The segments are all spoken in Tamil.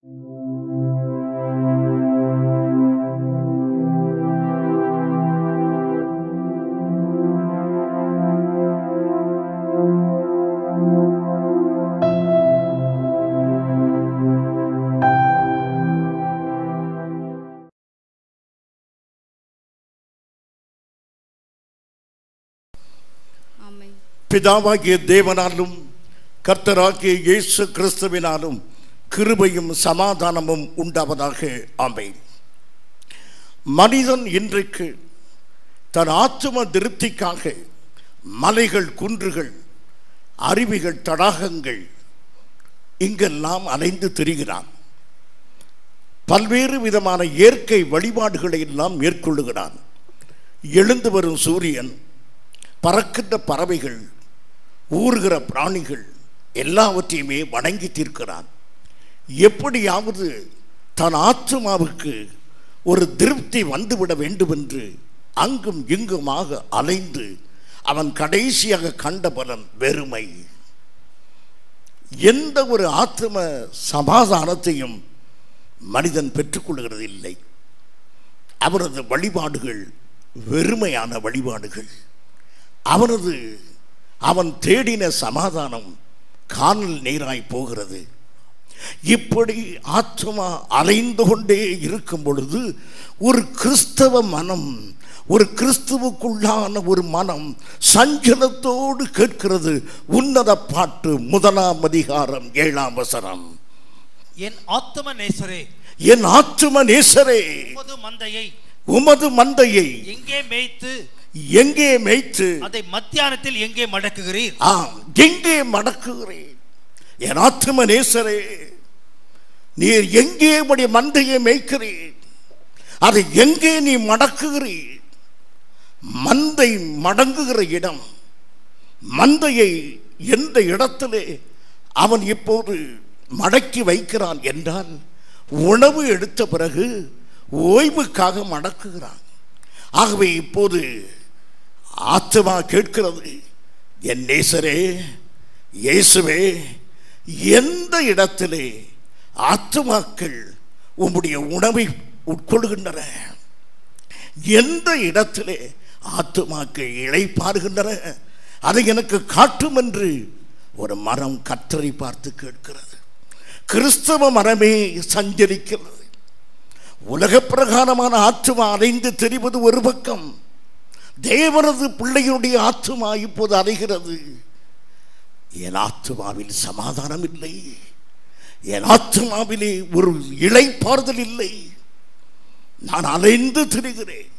ஆமென் பிதாவாகிய தேவனாலும் கர்த்தராகிய இயேசு கிறிஸ்துவினாலும் கிருபையும் சமாதானமும் உண்டாவதாக ஆமென் மனிதன் இன்றைக்கு தன் ஆத்தும திருப்திக்காக மலைகள் குன்றுகள் அருவிகள் தடாகங்கள் இங்கெல்லாம் அலைந்து திரிகிறான் பல்வேறு விதமான இயற்கை வழிபாடுகளை எல்லாம் மேற்கொள்ளுகிறான் எழுந்து வரும் சூரியன் பறக்கின்ற பறவைகள் ஊறுகிற பிராணிகள் எல்லாவற்றையுமே வணங்கி தீர்க்கிறான் எப்படியாவது தன் ஆத்மாவுக்கு ஒரு திருப்தி வந்துவிட வேண்டும் என்று அங்கும் இங்குமாக அலைந்து அவன் கடைசியாக கண்ட பலன் வெறுமை எந்த ஒரு ஆத்ம சமாதானத்தையும் மனிதன் பெற்றுக்கொள்கிறது இல்லை அவரது வழிபாடுகள் வெறுமையான வழிபாடுகள் அவனது அவன் தேடின சமாதானம் காணல் நீராய் போகிறது இப்படி ஆத்மா அலைந்து கொண்டே இருக்கும் பொழுது ஒரு கிறிஸ்தவ மனம் ஒரு கிறிஸ்துவுக்குள்ளான ஒரு மனம் சஞ்சலத்தோடு கேட்கிறது உன்னத பாட்டு முதலாம் அதிகாரம் ஏழாம் வசனம் என் ஆத்தும நேசரே என் ஆத்தும நேசரே உமது மந்தையை உமது மந்தையை எங்கே மேய்த்து எங்கே மேய்த்து அதை மத்தியானத்தில் எங்கே மடக்குகிறீர் ஆம் எங்கே மடக்குகிறேன் என் ஆத்தும நேசரே நீர் எங்கே உடைய மந்தையை மேய்க்கிறீர் அதை எங்கே நீ மடக்குகிறீர் மந்தை மடங்குகிற இடம் மந்தையை எந்த இடத்திலே அவன் இப்போது மடக்கி வைக்கிறான் என்றால் உணவு எடுத்த பிறகு ஓய்வுக்காக மடக்குகிறான் ஆகவே இப்போது ஆத்மா கேட்கிறது என் நேசரே இயேசுவே எந்த இடத்திலே ஆத்மாக்கள் உம்முடைய உணவை உட்கொள்கின்றன எந்த இடத்திலே ஆத்துமாக்கள் இழைப்பாருகின்றன அதை எனக்கு காட்டும் என்று ஒரு மரம் கற்றரை பார்த்து கேட்கிறது கிறிஸ்தவ மரமே சஞ்சரிக்கிறது உலக பிரகாரமான ஆத்துமா அலைந்து தெரிவது ஒரு பக்கம் தேவனது பிள்ளைகளுடைய ஆத்துமா இப்போது அலைகிறது என் ஆத்துமாவில் சமாதானம் இல்லை என் ஆத்துமாவிலே ஒரு இளைப்பாறுதல் இல்லை நான் அலைந்து திரிகிறேன்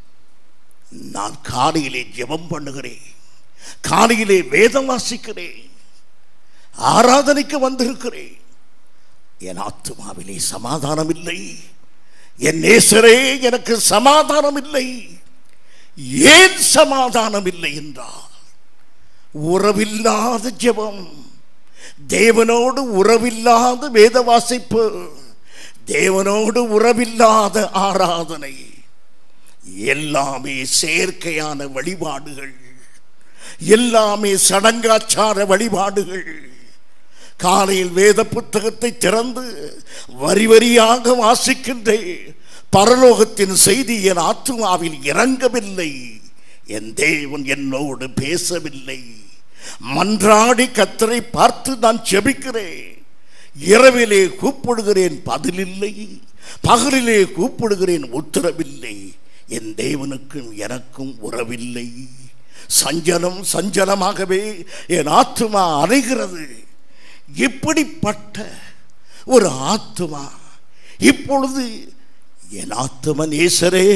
நான் காலையிலே ஜெபம் பண்ணுகிறேன் காலையிலே வேதம் வாசிக்கிறேன் ஆராதனைக்கு வந்திருக்கிறேன் என் ஆத்துமாவிலே சமாதானம் இல்லை என் நேசரே எனக்கு சமாதானம் இல்லை ஏன் சமாதானம் இல்லை என்றால் உறவில்லாத ஜெபம் தேவனோடு உறவில்லாத வேத வாசிப்பு தேவனோடு உறவில்லாத ஆராதனை எல்லாமே செயற்கையான வழிபாடுகள் எல்லாமே சடங்காச்சார வழிபாடுகள் காலையில் வேத புத்தகத்தை திறந்து வரி வரியாக வாசிக்கின்றேன் பரலோகத்தின் செய்தி என் ஆத்மாவில் இறங்கவில்லை என் தேவன் என்னோடு பேசவில்லை மன்றாடி கத்தரை பார்த்து நான் செபிக்கிறேன் இரவிலே கூப்பிடுகிறேன் பதிலில்லை பகலிலே கூப்பிடுகிறேன் உத்தரவில்லை என் தேவனுக்கும் எனக்கும் உறவில்லை சஞ்சலம் சஞ்சலமாகவே என் ஆத்துமா அலைகிறது இப்படிப்பட்ட ஒரு ஆத்துமா இப்பொழுது என் ஆத்தும நேசரே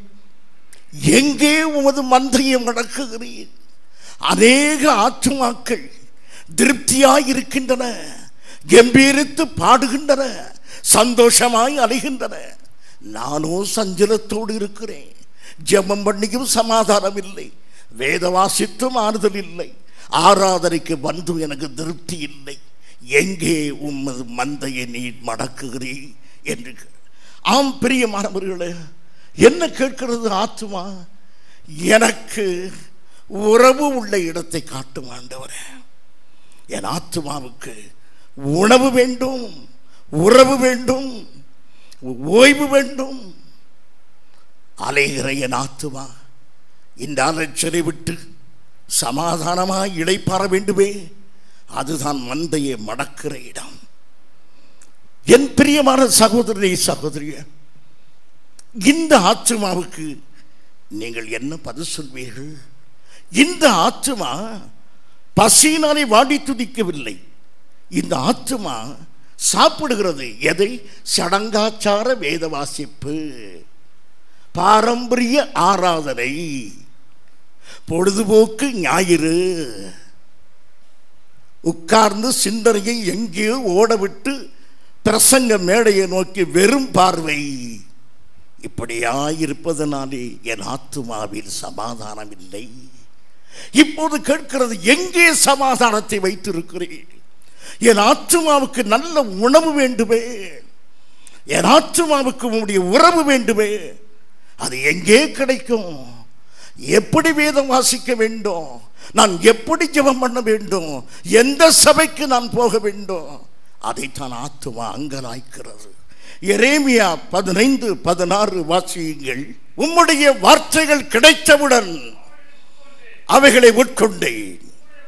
எங்கே உமது மந்தையை நடக்குகிறீர் அநேக ஆத்துமாக்கள் திருப்தியாய் இருக்கின்றன கம்பீரித்து பாடுகின்றன சந்தோஷமாய் அலைகின்றன நானோ சஞ்சலத்தோடு இருக்கிறேன் ஜெபம் பண்ணியும் சமாதானம் இல்லை வேத வாசித்தும் ஆறுதல் இல்லை ஆராதனைக்கு வந்து எனக்கு திருப்தி இல்லை எங்கே உமது மந்தையை நீ மடக்குகிறீ என்று கே- ஆம் பிரியமானவர்களே என்ன கேட்கிறது ஆத்துமா எனக்கு உறவு உள்ள இடத்தை காட்டும் ஆண்டவரே என் ஆத்துமாவுக்கு உணவு வேண்டும் உறவு வேண்டும் ஓய்வு வேண்டும் அலைகிற என் ஆத்துமா இந்த அலைச்சலை விட்டு சமாதானமாய் இளைப்பாற வேண்டுமே அதுதான் மந்தையை மடக்கிற இடம் என் பிரியமான சகோதரனை சகோதரிய இந்த ஆத்துமாவுக்கு நீங்கள் என்ன பதில் சொல்வீர்கள் இந்த ஆத்துமா பசியினாலே வாடி துதிக்கவில்லை இந்த ஆத்துமா சாப்பிடுகிறது எதை சடங்காச்சார வேத வாசிப்பு பாரம்பரிய ஆராதனை பொழுதுபோக்கு ஞாயிறு உட்கார்ந்து சிந்தனையை எங்கேயோ ஓடவிட்டு பிரசங்க மேடையை நோக்கி வெறும் பார்வை இப்படியாயிருப்பதனாலே என் ஆத்துமாவில் சமாதானம் இல்லை இப்போது கேட்கிறது எங்கே சமாதானத்தை வைத்திருக்கிறேன் என் ஆத்துமாவுக்கு நல்ல உணவு வேண்டுமே என் ஆத்துமாவுக்கு உன்னுடைய உறவு வேண்டுமே அது எங்கே கிடைக்கும் எப்படி வேதம் வாசிக்க வேண்டும் நான் எப்படி ஜெபம் பண்ண வேண்டும் எந்த சபைக்கு நான் போக வேண்டும் அதைத்தான் ஆத்துமா அங்கலாய்க்கிறது எரேமியா பதினைந்து பதினாறு வாசியுங்கள் உம்முடைய வார்த்தைகள் கிடைத்தவுடன் அவைகளை உட்கொண்டேன்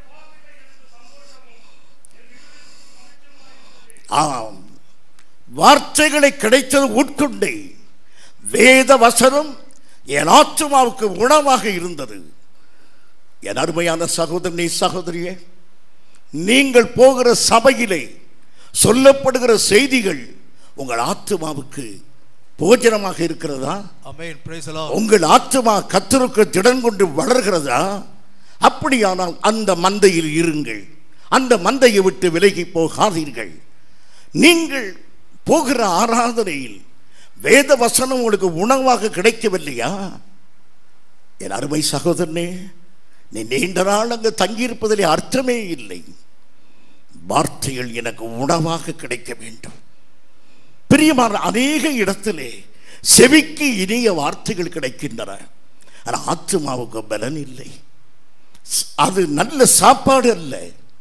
ஆம் வார்த்தைகளை கிடைத்தது உட்கொண்டேன் வேத வசனம் என் ஆத்துமாவுக்கு உணவாக இருந்தது என் அருமையான சகோதரனே சகோதரியே நீங்கள் போகிற சபையிலே சொல்லப்படுகிற செய்திகள் உங்கள் ஆத்துமாவுக்கு போஜனமாக இருக்கிறதா Amen. Praise the Lord. உங்கள் ஆத்துமா கத்தருக்கு திடன் கொண்டு வளர்கிறதா அப்படியானால் அந்த மந்தையில் இருங்கள் அந்த மந்தையை விட்டு விலகி போகாதீர்கள் நீங்கள் போகிற ஆராதனையில் வேத வசனம் உங்களுக்கு உணவாக கிடைக்கவில்லையா என் அருமை சகோதரனே நீ நீண்ட நாள் அங்கு தங்கியிருப்பதிலே அர்த்தமே இல்லை வார்த்தைகள் எனக்கு உணவாக கிடைக்க வேண்டும் பிரியமான அநேக இடத்திலே செவிக்கு இனிய வார்த்தைகள் கிடைக்கின்றன ஆனால் ஆத்மாவுக்கு பலன் இல்லை அது நல்ல சாப்பாடு அல்ல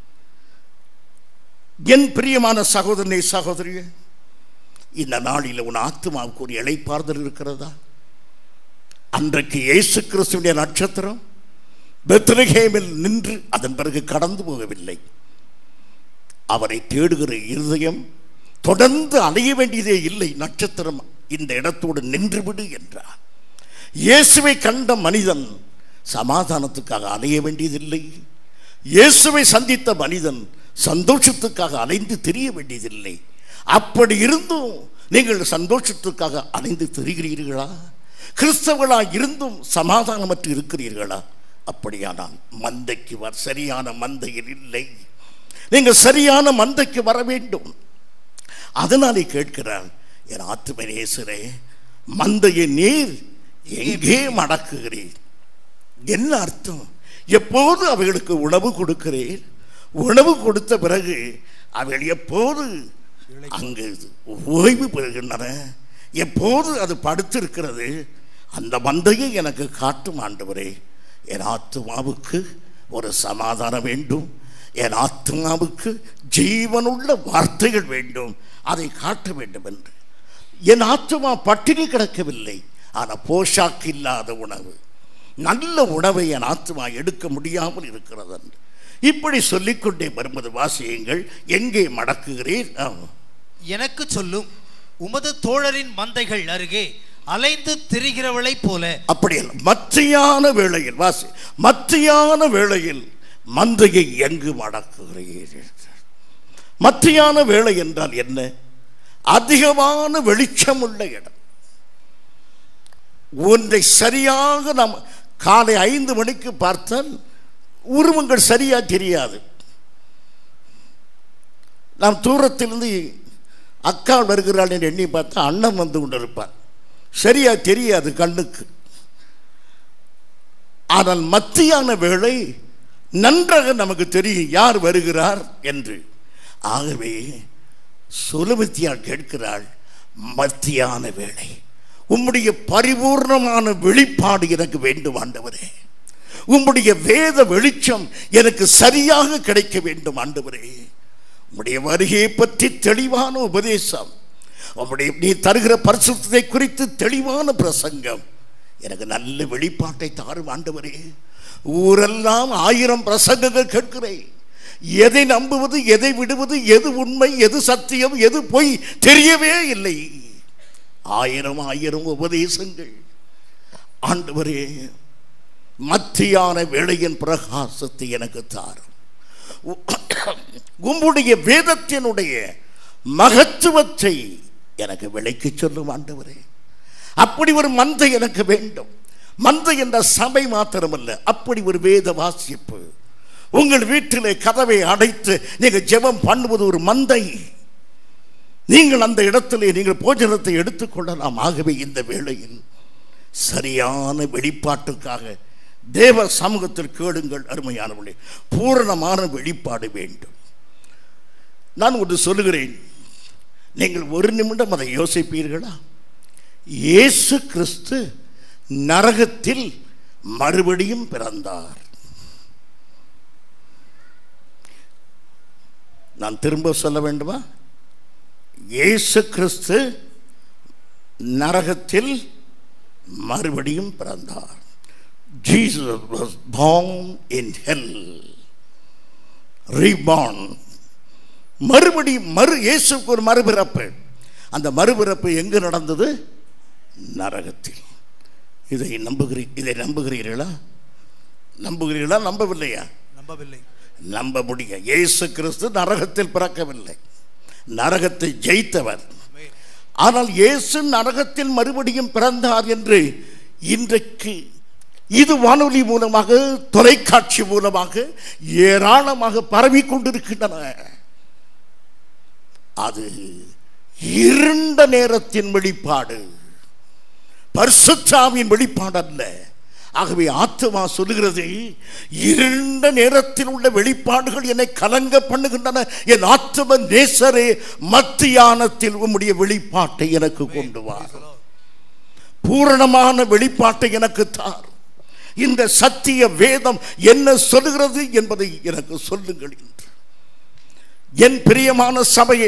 என் பிரியமான சகோதரனே சகோதரியே இந்த நாளில் உன் ஆத்மாவுக்கு ஒரு இளைப்பாறுதல் இருக்கிறதா அன்றைக்கு இயேசு கிறிஸ்துடைய நட்சத்திரம் பெத்லகேமில் நின்று அதன் பிறகு கடந்து போகவில்லை அவரை தேடுகிற இருதயம் தொடர்ந்து அலைய வேண்டியதே இல்லை நட்சத்திரம் இந்த இடத்தோடு நின்றுவிடு என்றார் இயேசுவை கண்ட மனிதன் சமாதானத்துக்காக அலைய வேண்டியதில்லை இயேசுவை சந்தித்த மனிதன் சந்தோஷத்துக்காக அலைந்து தெரிய வேண்டியதில்லை அப்படி இருந்தும் நீங்கள் சந்தோஷத்துக்காக அலைந்து திரிகிறீர்களா கிறிஸ்தவர்களா இருந்தும் சமாதானமற்று இருக்கிறீர்களா அப்படியானால் மந்தைக்கு வர சரியான மந்தையில் இல்லை நீங்கள் சரியான மந்தைக்கு வர வேண்டும் அதனாலே கேட்கிறான் என் ஆத்துமனேசரே மந்தையை நீர் எங்கே மடக்குகிறீர் என்ன அர்த்தம் எப்போது அவைகளுக்கு உணவு கொடுக்கிறேன் உணவு கொடுத்த பிறகு அவைகள் எப்போது அங்கு ஓய்வு பெறுகின்றன எப்போது அது படுத்திருக்கிறது அந்த மந்தையை எனக்கு காட்டும் ஆண்டவரே என் ஆத்துமாவுக்கு ஒரு சமாதானம் வேண்டும் என் ஆத்மாவுக்கு ஜீவனுள்ள வார்த்தைகள் வேண்டும் அதை காட்ட வேண்டும் என்று என் ஆத்மா பட்டினி கிடக்கவில்லை ஆனால் போஷாக்கு இல்லாத உணவு நல்ல உணவை என் ஆத்மா எடுக்க முடியாமல் இருக்கிறது என்று இப்படி சொல்லிக்கொண்டே வருவது வாசியங்கள் எங்கே மடக்குகிறீர் ஆ. எனக்கு சொல்லும் உமது தோழரின் மந்தைகள் அருகே அலைந்து திரிகிறவளைப் போல அப்படி அல்ல மத்தியான வேளையில் வாசி மத்தியான வேளையில் மந்தையை எங்கு மடக்குகிறீர்கள் மத்தியான வேளை என்றால் என்ன அதிகமான வெளிச்சம் உள்ள இடம் ஒன்றை சரியாக நாம் காலை ஐந்து மணிக்கு பார்த்தால் உருவங்கள் சரியா தெரியாது நாம் தூரத்திலிருந்து அக்கா வருகிறாள் என்று எண்ணி பார்த்தா அண்ணன் வந்து கொண்டிருப்பார் சரியா தெரியாது கண்ணுக்கு ஆனால் மத்தியான வேளை நன்றாக நமக்கு தெரியும் யார் வருகிறார் என்று ஆகவே சுலபத்தியால் கேட்கிறாள் மத்தியான வேளை உம்முடைய பரிபூர்ணமான வெளிப்பாடு எனக்கு வேண்டும் ஆண்டவரே உம்முடைய வேத வெளிச்சம் எனக்கு சரியாக கிடைக்க வேண்டும் ஆண்டவரே உம்முடைய வருகையை பற்றி தெளிவான உபதேசம் உம்முடைய நீ தருகிற பரிசுத்தத்தை குறித்து தெளிவான பிரசங்கம் எனக்கு நல்ல வெளிப்பாட்டை தாரும் ஆண்டவரே ஊரெல்லாம் ஆயிரம் பிரசங்கங்கள் கேட்கிறேன் எதை நம்புவது எதை விடுவது எது உண்மை எது சத்தியம் எது பொய் தெரியவே இல்லை ஆயிரம் ஆயிரம் உபதேசங்கள் ஆண்டவரே மத்தியான வேளையின் பிரகாசத்தை எனக்கு தாரும் உம்முடைய வேதத்தினுடைய மகத்துவத்தை எனக்கு விலைக்கு சொல்லும் ஆண்டவரே அப்படி ஒரு மந்தை எனக்கு வேண்டும் மந்தை என்ற சபை மாத்திரமல்ல அப்படி ஒரு வேத வாசிப்பு உங்கள் வீட்டிலே கதவை அடைத்து நீங்கள் ஜெபம் பண்ணுவது ஒரு மந்தை நீங்கள் அந்த இடத்திலே நீங்கள் போஜனத்தை எடுத்துக்கொள்ளலாம் ஆகவே இந்த வேளையில் சரியான வெளிப்பாட்டுக்காக தேவ சமூகத்தில் கேளுங்கள் அருமையானவர்களே பூரணமான வெளிப்பாடு வேண்டும் நான் ஒன்று சொல்லுகிறேன் நீங்கள் ஒரு நிமிடம் அதை யோசிப்பீர்களா இயேசு கிறிஸ்து நரகத்தில் மறுபடியும் பிறந்தார் நான் திரும்ப சொல்ல வேண்டுமா இயேசு கிறிஸ்து நரகத்தில் மறுபடியும் பிறந்தார் Jesus was born in hell reborn மறுபடியும் மறு இயேசுக்கு ஒரு மறுபிறப்பு அந்த மறுபிறப்பு எங்கு நடந்தது நரகத்தில் இதை நம்புகிறீ இதை நம்புகிறீர்களா நம்புகிறீர்களா நம்பவில்லையா நம்பவில்லை நம்ப முடியும் இயேசு கிறிஸ்து நரகத்தில் பிறக்கவில்லை நரகத்தை ஜெயித்தவர் ஆனால் இயேசு நரகத்தில் மறுபடியும் பிறந்தார் என்று இன்றைக்கு இது வானொலி மூலமாக தொலைக்காட்சி மூலமாக ஏராளமாக பரவி கொண்டிருக்கின்றன அது இருண்ட நேரத்தின் வெளிப்பாடு பரிசுத்தாவின் வெளிப்பாடு அல்ல ஆகவே ஆத்மா சொல்லுகிறது இருண்ட நேரத்தில் உள்ள வெளிப்பாடுகள் என்னை கலங்க பண்ணுகின்றன என் ஆத்ம நேசரே மத்தியானத்தில் உம்முடைய வெளிப்பாட்டை எனக்கு கொண்டு வா பூரணமான வெளிப்பாட்டை எனக்கு தார் இந்த சத்திய வேதம் என்ன சொல்லுகிறது என்பதை எனக்கு சொல்லுங்கள் என்று என் பிரியமான சபையே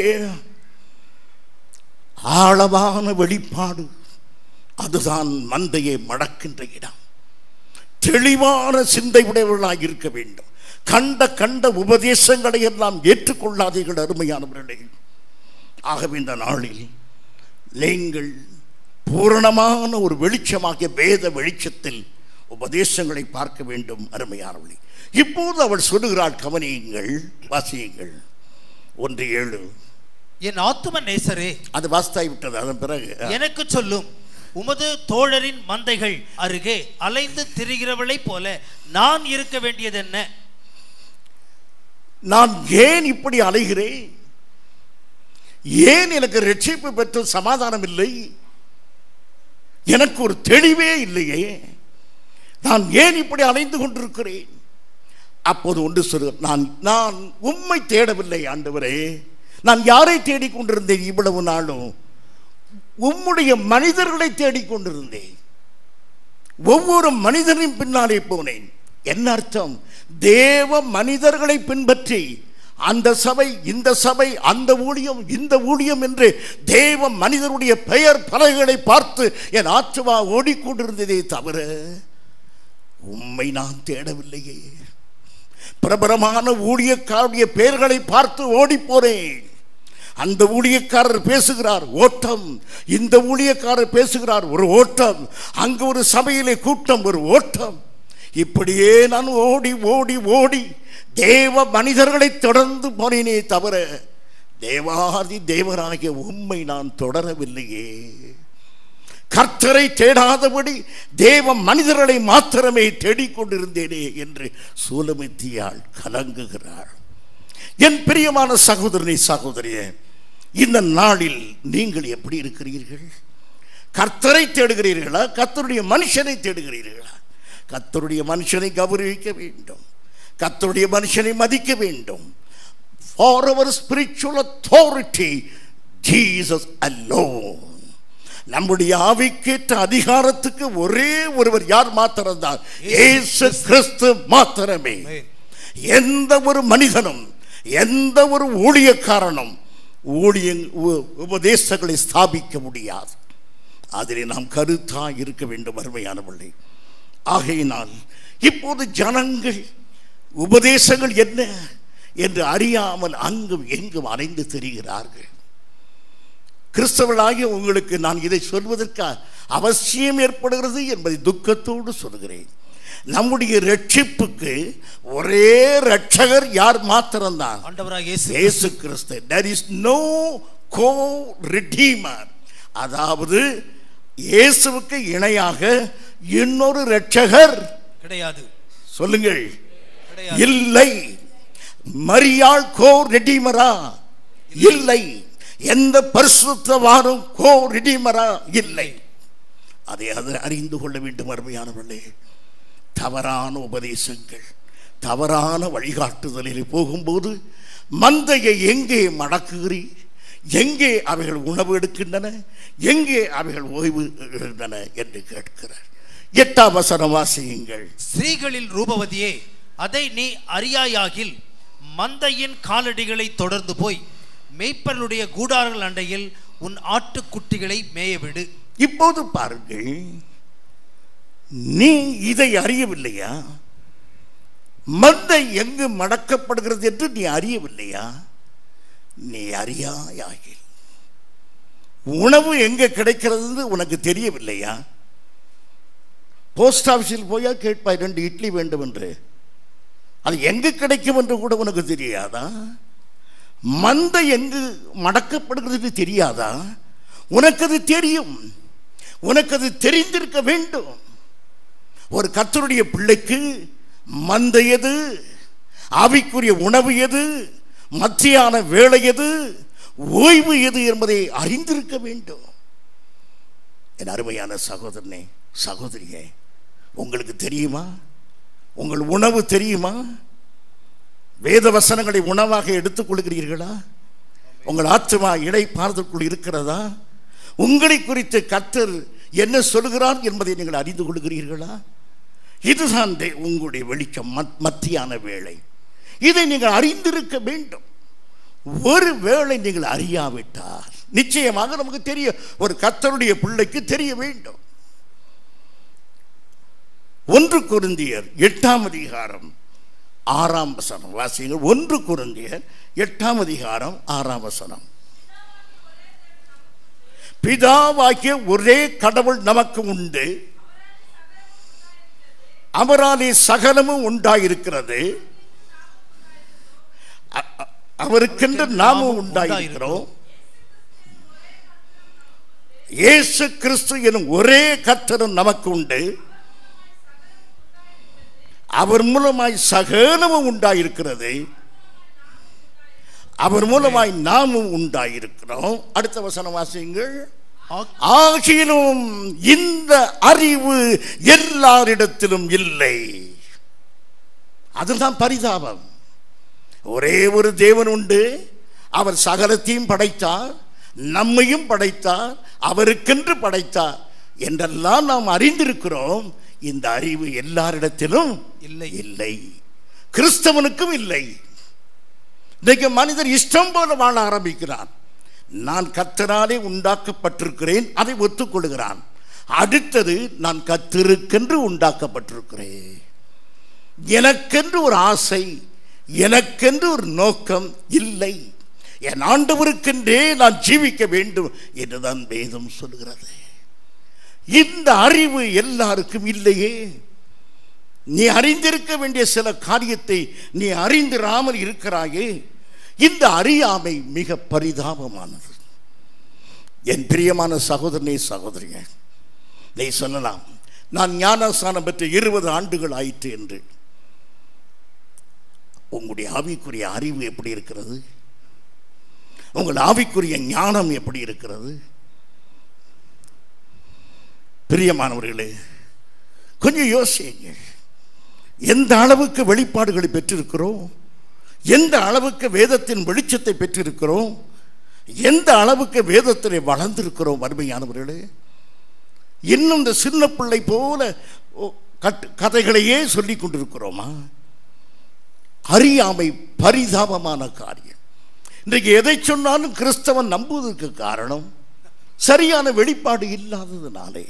ஆழமான வெளிப்பாடு அதுதான் மந்தையை மடக்கின்ற இடம் தெளிவான சிந்தை உடையவர்களாக இருக்க வேண்டும் கண்ட கண்ட உபதேசங்களை எல்லாம் ஏற்றுக்கொள்ளாதீர்கள் அருமையானவர்களே ஆகவே இந்த நாளில் நீங்கள் பூரணமான ஒரு வெளிச்சமாகிய வேத வெளிச்சத்தில் உபதேசங்களை பார்க்க வேண்டும் அருமையானவர்களே இப்போது அவள் சொல்லுகிறாள் கவனியுங்கள் வாசியுங்கள் ஒன்று ஏழு என் ஆத்தும நேசரே அது வாஸ்தாய் விட்டது அதன் பிறகு எனக்கு சொல்லும் உமது தோழரின் மந்தைகள் அருகே அலைந்து திரிகிறவளைப் போல நான் இருக்க வேண்டியது என்ன நான் ஏன் இப்படி அலைகிறேன் ஏன் எனக்கு ரட்சிப்பு பெற்று சமாதானம் இல்லை எனக்கு ஒரு தெளிவே இல்லையே நான் ஏன் இப்படி அலைந்து கொண்டிருக்கிறேன் அப்போது ஒன்று சொல்லு நான் நான் உம்மை தேடவில்லை ஆண்டவரே நான் யாரை தேடிக் கொண்டிருந்தேன் இவ்வளவு நாளும் உம்முடைய மனிதர்களை தேடிக் கொண்டிருந்தேன் ஒவ்வொரு மனிதனின் பின்னாலே போனேன் என்ன அர்த்தம் தேவ மனிதர்களை பின்பற்றி அந்த சபை இந்த சபை அந்த ஊழியம் இந்த ஊழியம் என்று தேவ மனிதருடைய பெயர் பலகைகளை பார்த்து என் ஆத்மா ஓடிக்கொண்டிருந்ததே தவிர உம்மை நான் தேடவில்லையே பிரபலமான ஊழியக்காருடைய பெயர்களை பார்த்து ஓடிப் போனேன் அந்த ஊழியக்காரர் பேசுகிறார் ஓட்டம் இந்த ஊழியக்காரர் பேசுகிறார் ஒரு ஓட்டம் அங்கு ஒரு சபையிலே கூட்டம் ஒரு ஓட்டம் இப்படியே நான் ஓடி ஓடி ஓடி தேவ மனிதர்களை தொடர்ந்து போனேனே தவிர தேவாதி தேவராகிய உண்மை நான் தொடரவில்லையே கர்த்தரை தேடாதபடி தேவ மனிதர்களை மாத்திரமே தேடிக்கொண்டிருந்தேனே என்று சூலமித்தியாள் கலங்குகிறாள் என் பிரியமான சகோதரனை சகோதரியே இந்த நாளில் நீங்கள் எப்படி இருக்கிறீர்கள் கர்த்தரை தேடுகிறீர்களா கர்த்தருடைய மனுஷனை தேடுகிறீர்களா கர்த்தருடைய மனுஷனை கௌரவிக்க வேண்டும் கர்த்தருடைய மனுஷனை மதிக்க வேண்டும் for our spiritual authority Jesus alone நம்முடைய ஆவிக்கேற்ற அதிகாரத்துக்கு ஒரே ஒருவர் யார் மாத்திரம்தான் இயேசு கிறிஸ்து மாத்திரமே எந்த ஒரு மனிதனும் எந்த ஒரு ஊழியக்காரனும் ஊழிய உ- உபதேசங்களை ஸ்தாபிக்க முடியாது அதிலே நாம் கருத்தாக இருக்க வேண்டும் அருமையானவர்களே ஆகையினால் இப்போது ஜனங்கள் உபதேசங்கள் என்ன என்று அறியாமல் அங்கும் எங்கும் அலைந்து திரிகிறார்கள் கிறிஸ்தவர்களாகிய உங்களுக்கு நான் இதை சொல்வதற்கு அவசியம் ஏற்படுகிறது என்பதை துக்கத்தோடு சொல்கிறேன் நம்முடைய ரட்சிப்புக்கு ஒரே ரட்சகர் யார் மாத்திரம்தான் ஆண்டவராக இயேசு இயேசு கிறிஸ்து there is no co redeemer அதாவது இயேசுவுக்கு இணையாக இன்னொரு ரட்சகர் கிடையாது சொல்லுங்கள் கிடையாது இல்லை மரியாள் கோ ரெடீமரா இல்லை எந்த பரிசுத்தவானும் கோ ரெடீமரா இல்லை அதை அது அறிந்து கொள்ள வேண்டும் அருமையானவர்களே தவறான உபதேசங்கள் தவறான வழிகாட்டுதலில் போகும்போது மந்தையை எங்கே மடக்குகிறீர் எங்கே அவைகள் உணவு எடுக்கின்றன எங்கே அவைகள் ஓய்வு எடுக்கின்றன என்று கேட்கிறார் எட்டாம் வசனம் வாசியுங்கள் ஸ்திரீகளில் ரூபவதியே அதை நீ அறியாயாகில் மந்தையின் காலடிகளை தொடர்ந்து போய் மேய்ப்பர்களுடைய கூடாரங்கள் அண்டையில் உன் ஆட்டுக்குட்டிகளை மேயவிடு இப்போது பாருங்கள் நீ இதை அறியவில்லையா மந்தை எங்கு மடக்கப்படுகிறது என்று நீ அறியவில்லையா நீ அறியாயாகி உணவு எங்க கிடைக்கிறது உனக்கு தெரியவில்லையா போஸ்ட் ஆஃபீஸில் போயா கேட்பாய் ரெண்டு இட்லி வேண்டும் என்று அது எங்கு கிடைக்கும் என்று கூட உனக்கு தெரியாதா மந்தை எங்கு மடக்கப்படுகிறது என்று தெரியாதா உனக்கு அது தெரியும் உனக்கு அது தெரிந்திருக்க வேண்டும் ஒரு கர்த்தருடைய பிள்ளைக்கு மந்தை எது ஆவிக்குரிய உணவு எது மத்தியான வேலை எது ஓய்வு எது என்பதை அறிந்திருக்க வேண்டும் என் அருமையான சகோதரனே சகோதரியே உங்களுக்கு தெரியுமா உங்கள் உணவு தெரியுமா வேத வசனங்களை உணவாக எடுத்துக்கொள்கிறீர்களா உங்கள் ஆத்மா இடை பார்த்துக்குள் இருக்கிறதா உங்களை குறித்து கர்த்தர் என்ன சொல்கிறார் என்பதை நீங்கள் அறிந்து கொள்கிறீர்களா இதுதான் தே- உங்களுடைய வெளிச்சம் மத்- மத்தியான வேலை இதை நீங்கள் அறிந்திருக்க வேண்டும் ஒரு வேளை நீங்கள் அறியாவிட்டால் நிச்சயமாக நமக்கு தெரிய ஒரு கர்த்தருடைய பிள்ளைக்கு தெரிய வேண்டும் ஒன்று குருந்தியர் எட்டாம் அதிகாரம் ஆறாம் வசனம் வாசியுங்கள் ஒன்று குருந்தியர் எட்டாம் அதிகாரம் ஆறாம் வசனம் பிதாவாகிய ஒரே கடவுள் நமக்கு உண்டு அவராலே சகலமும் உண்டாயிருக்கிறது அ- அ- அவருக்கென்று நாமும் உண்டாயிருக்கிறோம் இயேசு கிறிஸ்து எனும் ஒரே கர்த்தரும் நமக்கு உண்டு அவர் மூலமாய் சகலமும் உண்டாயிருக்கிறது அவர் மூலமாய் நாமும் உண்டாயிருக்கிறோம் அடுத்த வசனம் வாசியுங்கள் ஆக்- ஆகிலும் இந்த அறிவு எல்லாரிடத்திலும் இல்லை அதுதான் பரிதாபம் ஒரே ஒரு தேவன் உண்டு அவர் சகலத்தையும் படைத்தார் நம்மையும் படைத்தார் அவருக்கென்று படைத்தார் என்றெல்லாம் நாம் அறிந்திருக்கிறோம் இந்த அறிவு எல்லாரிடத்திலும் இல்லை. இல்லை கிறிஸ்தவனுக்கும் இல்லை இன்னைக்கு மனிதர் இஷ்டம் போல வாழ ஆரம்பிக்கிறான் நான் கத்தராலே உண்டாக்கப்பட்டிருக்கிறேன் அதை ஒத்துக்கொள்கிறான் அடுத்தது நான் கத்திருக்கென்று உண்டாக்கப்பட்டிருக்கிறேன் எனக்கென்று ஒரு ஆசை எனக்கென்று ஒரு நோக்கம் இல்லை என் ஆண்டவருக்கென்றே நான் ஜீவிக்க வேண்டும் என்றுதான் வேதம் சொல்கிறது இந்த அறிவு எல்லாருக்கும் இல்லையே நீ அறிந்திருக்க வேண்டிய சில காரியத்தை நீ அறிந்திராமல் இருக்கிறாயே இந்த அறியாமை மிக பரிதாபமானது என் பிரியமான சகோதரனே சகோதரியே நீ சொல்லலாம் நான் ஞானஸ்தானம் பெற்ற இருபது ஆண்டுகள் ஆயிற்று என்று உங்களுடைய ஆவிக்குரிய அறிவு எப்படி இருக்கிறது உங்கள் ஆவிக்குரிய ஞானம் எப்படி இருக்கிறது பிரியமானவர்களே கொஞ்சம் யோசிங்க எந்த அளவுக்கு வெளிப்பாடுகளை பெற்றிருக்கிறோம் எந்த அளவுக்கு வேதத்தின் வெளிச்சத்தை பெற்றிருக்கிறோம் எந்த அளவுக்கு வேதத்திலே வளர்ந்திருக்கிறோம் அருமையானவர்களே இன்னும் இந்த சின்ன பிள்ளை போல ஓ, கட்டு கதைகளையே சொல்லிக் கொண்டிருக்கிறோமா அறியாமை பரிதாபமான காரியம் இன்றைக்கு எதை சொன்னாலும் கிறிஸ்தவன் நம்புவதற்கு காரணம் சரியான வெளிப்பாடு இல்லாததுனாலே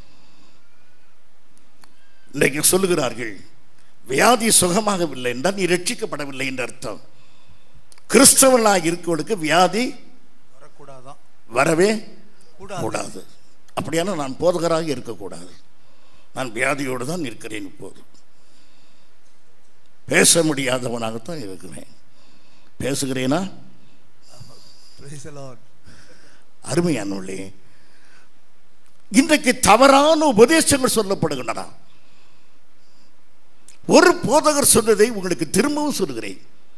இன்றைக்கு சொல்லுகிறார்கள் வியாதி சுகமாகவில்லை என்றால் நீ ரட்சிக்கப்படவில்லை என்று அர்த்தம் கிறிஸ்தவனாக இருக்கவனுக்கு வியாதி வரக்கூடாதான் வரவே கூடாது. கூடாது அப்படியான நான் போதகராக இருக்கக்கூடாது நான் வியாதியோடு தான் இருக்கிறேன் இப்போது பேச முடியாதவனாகத்தான் இருக்கிறேன் பேசுகிறேனா Praise the Lord. அருமையானவர்களே இன்றைக்கு தவறான உபதேசங்கள் சொல்லப்படுகின்றன ஒரு போதகர் சொன்னதை உங்களுக்கு திரும்பவும் சொல்கிறேன்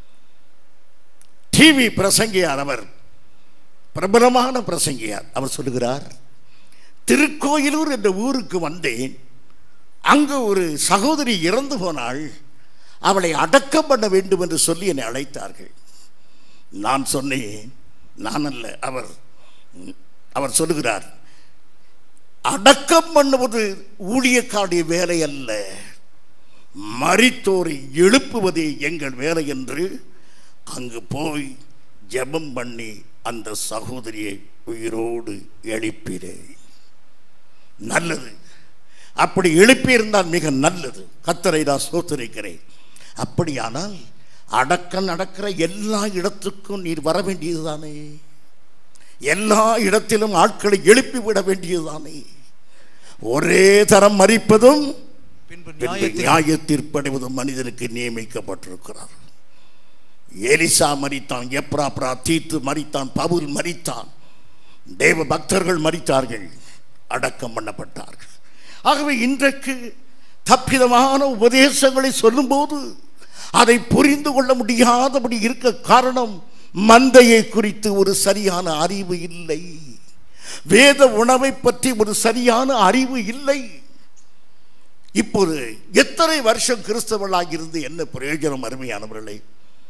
டிவி பிரசங்கியார் அவர் பிரபலமான பிரசங்கியார் அவர் சொல்லுகிறார் திருக்கோயிலூர் என்ற ஊருக்கு வந்தேன் அங்கு ஒரு சகோதரி இறந்து போனாள் அவளை அடக்கம் பண்ண வேண்டும் என்று சொல்லி என்னை அழைத்தார்கள் நான் சொன்னேன் நான் அல்ல அவர் அவர் சொல்லுகிறார் அடக்கம் பண்ணுவது ஊழியக்காடைய வேலை அல்ல மரித்தோரை எழுப்புவதே எங்கள் வேலை என்று அங்கு போய் ஜெபம் பண்ணி அந்த சகோதரியை உயிரோடு எழுப்பினேன் நல்லது அப்படி எழுப்பியிருந்தால் மிக நல்லது கத்தரை நான் சோத்தரிக்கிறேன் அப்படியானால் அடக்க நடக்கிற எல்லா இடத்துக்கும் நீர் வர வேண்டியதுதானே எல்லா இடத்திலும் ஆட்களை எழுப்பி விட வேண்டியதுதானே ஒரே தரம் மறிப்பதும் பின்பு பின்பு நியாயத்தில் நியாய தீர்ப்படைவதும் மனிதனுக்கு நியமிக்கப்பட்டிருக்கிறார் எலிசா மரித்தான் எப்ராப்ரா தீத்து மரித்தான் பவுல் மரித்தான் தேவ பக்தர்கள் மரித்தார்கள் அடக்கம் பண்ணப்பட்டார்கள் ஆகவே இன்றைக்கு தப்பிதமான உபதேசங்களை சொல்லும்போது அதை புரிந்து கொள்ள முடியாதபடி இருக்க காரணம் மந்தையை குறித்து ஒரு சரியான அறிவு இல்லை வேத உணவை பற்றி ஒரு சரியான அறிவு இல்லை இப்போது எத்தனை வருஷம் கிறிஸ்தவர்களாக இருந்து என்ன பிரயோஜனம் அருமையானவர்களே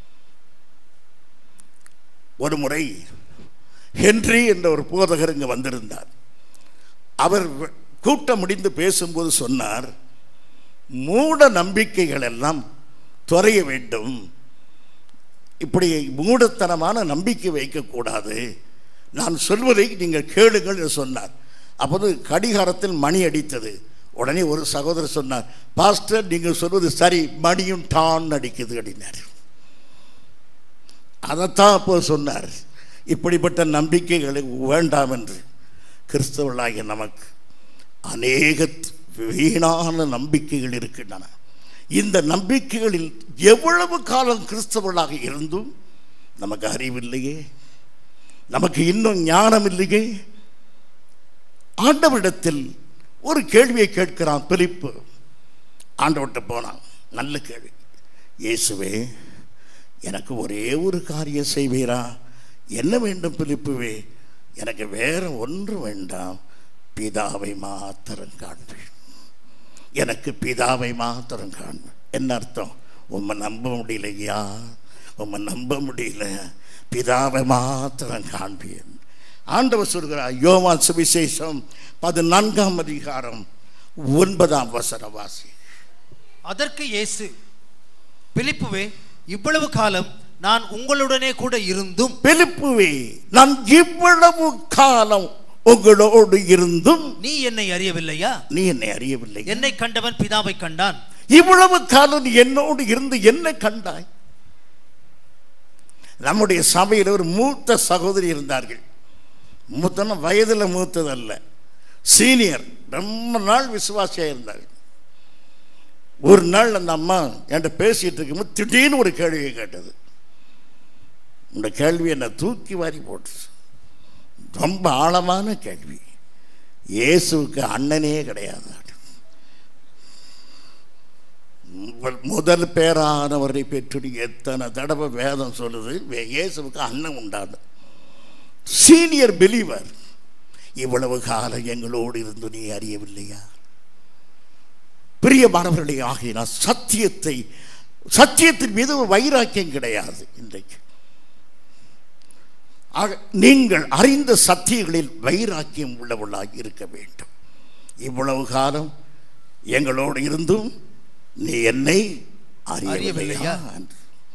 ஒரு முறை ஹென்றி என்ற ஒரு போதகர் இங்கே வந்திருந்தார் அவர் வ- கூட்டம் முடிந்து பேசும்போது சொன்னார் மூட நம்பிக்கைகள் எல்லாம் தொலைய வேண்டும் இப்படி மூடத்தனமான நம்பிக்கை வைக்கக்கூடாது நான் சொல்வதை நீங்கள் கேளுங்கள் என்று சொன்னார் அப்போது கடிகாரத்தில் மணி அடித்தது உடனே ஒரு சகோதரர் சொன்னார் பாஸ்டர் நீங்கள் சொல்வது சரி மணியும் டான் அடிக்குது அப்படின்னார் அதைத்தான் அப்போ சொன்னார் இப்படிப்பட்ட நம்பிக்கைகளை வேண்டாம் என்று கிறிஸ்தவர்களாகிய நமக்கு அநேக வீணான நம்பிக்கைகள் இருக்கின்றன இந்த நம்பிக்கைகளில் எவ்வளவு காலம் கிறிஸ்தவர்களாக இருந்தும் நமக்கு அறிவில்லையே நமக்கு இன்னும் ஞானம் இல்லையே ஆண்டவரிடத்தில் ஒரு கேள்வியை கேட்கிறான் பிலிப்பு ஆண்டவர்கிட்ட போனான் நல்ல கேள்வி இயேசுவே எனக்கு ஒரே ஒரு காரியம் செய்வீரா என்ன வேண்டும் பிலிப்புவே எனக்கு வேற ஒன்று வேண்டாம் பிதாவை மாத்திரம் காண்பேன் எனக்கு பிதாவை மாத்திரம் காண்பேன் என்ன அர்த்தம் உம்மை நம்ப முடியலையா உம்மை நம்ப முடியல பிதாவை மாத்திரம் காண்பேன் ஆண்டவர் சொல்கிறார் யோவான் சுவிசேஷம் பதினான்காம் அதிகாரம் ஒன்பதாம் வசனவாசி அதற்கு இயேசு பிலிப்புவே இவ்வளவு காலம் நான் உங்களுடனே கூட இருந்தும் பிலிப்புவே நான் இவ்வளவு காலம் உங்களோடு இருந்தும் நீ என்னை அறியவில்லையா நீ என்னை அறியவில்லை என்னை கண்டவன் பிதாவை கண்டான் இவ்வளவு காலம் நீ என்னோடு இருந்து என்ன கண்டாய் நம்முடைய சபையில் ஒரு மூத்த சகோதரி இருந்தார்கள் மூத்தன வயதில் மூத்ததல்ல சீனியர் ரொம்ப நாள் விசுவாசியாக இருந்தார்கள் ஒரு நாள் அந்த அம்மா என்கிட்ட பேசிட்டு இருக்கும்போது திடீர்னு ஒரு கேள்வியை கேட்டது இந்த கேள்வி என்னை தூக்கி வாரி போட்டுச்சு ரொம்ப ஆழமான கேள்வி இயேசுவுக்கு அண்ணனே கிடையாது முதல் முதல் பேரானவரை பெற்று எத்தனை தடவை வேதம் சொல்லுது வே- இயேசுவுக்கு அண்ணன் உண்டாது சீனியர் பிலீவர் இவ்வளவு காலம் எங்களோடு இருந்து நீ அறியவில்லையா பிரியமானவர்களே ஆகினால் சத்தியத்தை சத்தியத்தின் மீது ஒரு வைராக்கியம் கிடையாது இன்றைக்கு ஆக நீங்கள் அறிந்த சத்தியங்களில் வைராக்கியம் உள்ளவர்களாக இருக்க வேண்டும் இவ்வளவு காலம் எங்களோடு இருந்தும் நீ என்னை அறியவில்லையா அறியவில்லையா? என்று.